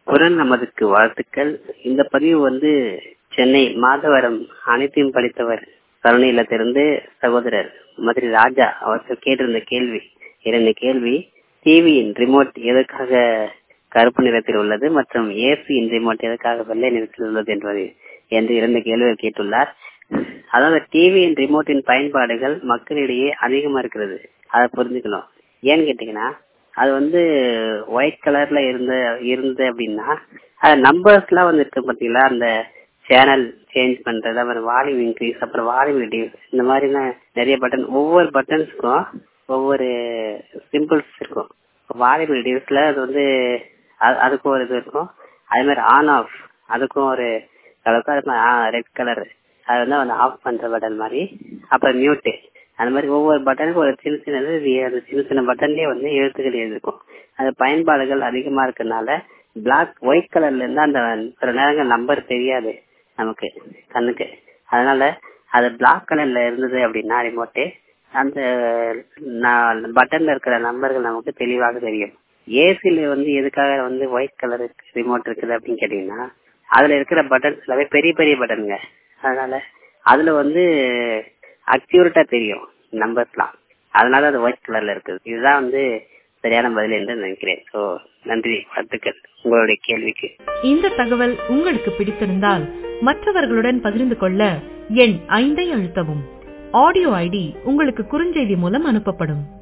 குரல் நமதுக்கு வாழ்த்துக்கள் இந்த பதிவு வந்து சென்னை மாதவரம் அனைத்தையும் படித்தவர் கருணை இல்லத்திலிருந்து சகோதரர் மதுரை ராஜா அவர்கள் கேட்டிருந்த கேள்வி இரண்டு கேள்வி டிவியின் ரிமோட் எதற்காக கருப்பு நிறத்தில் உள்ளது மற்றும் ஏசியின் ரிமோட் எதற்காக வெள்ளை நிறத்தில் உள்ளது என்பது என்று இரண்டு கேள்விகள் கேட்டுள்ளார் அதாவது டிவியின் ரிமோட்டின் பயன்பாடுகள் மக்களிடையே அதிகமா இருக்கிறது அதை புரிஞ்சுக்கணும் ஏன்னு கேட்டீங்கன்னா அது வந்து ஒயிட் கலர்ல இருந்த இருந்து அப்படின்னா அது நம்பர்ஸ் எல்லாம் வந்து இருக்கு பாத்தீங்களா அந்த சேனல் சேஞ்ச் பண்றது அப்புறம் வால்யூம் இன்க்ரீஸ் அப்புறம் வால்யூம் ரெடியூஸ் இந்த மாதிரி நிறைய பட்டன் ஒவ்வொரு பட்டன்ஸ்க்கும் ஒவ்வொரு சிம்பிள்ஸ் இருக்கும் வால்யூம் ரெடியூஸ்ல அது வந்து அதுக்கும் ஒரு இது இருக்கும் அதே மாதிரி ஆன் ஆஃப் அதுக்கும் ஒரு ரெட் கலர் அது வந்து வந்து ஆஃப் பண்ற பட்டன் மாதிரி அப்புறம் மியூட்டு அந்த மாதிரி ஒவ்வொரு பட்டனுக்கும் ஒரு சின்ன சின்னது அந்த சின்ன சின்ன பட்டன்லயே வந்து எழுத்துக்கள் எழுதிருக்கும் அது பயன்பாடுகள் அதிகமா இருக்கனால பிளாக் ஒயிட் கலர்ல இருந்தா அந்த சில நேரங்கள் நம்பர் தெரியாது நமக்கு கண்ணுக்கு அதனால அது பிளாக் கலர்ல இருந்தது அப்படின்னா ரிமோட்டு அந்த பட்டன்ல இருக்கிற நம்பர்கள் நமக்கு தெளிவாக தெரியும் ஏசில வந்து எதுக்காக வந்து ஒயிட் கலர் ரிமோட் இருக்குது அப்படின்னு கேட்டீங்கன்னா அதுல இருக்கிற பட்டன்ஸ் எல்லாமே பெரிய பெரிய பட்டனுங்க அதனால அதுல வந்து அக்யூரேட்டா தெரியும் நம்பர்ஸ்லாம் அதனால அது ஒயிட் கலர்ல இருக்குது இதுதான் வந்து சரியான பதில் என்று நினைக்கிறேன் ஸோ நன்றி வாழ்த்துக்கள் உங்களுடைய கேள்விக்கு இந்த தகவல் உங்களுக்கு பிடித்திருந்தால் மற்றவர்களுடன் பகிர்ந்து கொள்ள எண் ஐந்தை அழுத்தவும் ஆடியோ ஐடி உங்களுக்கு குறுஞ்செய்தி மூலம் அனுப்பப்படும்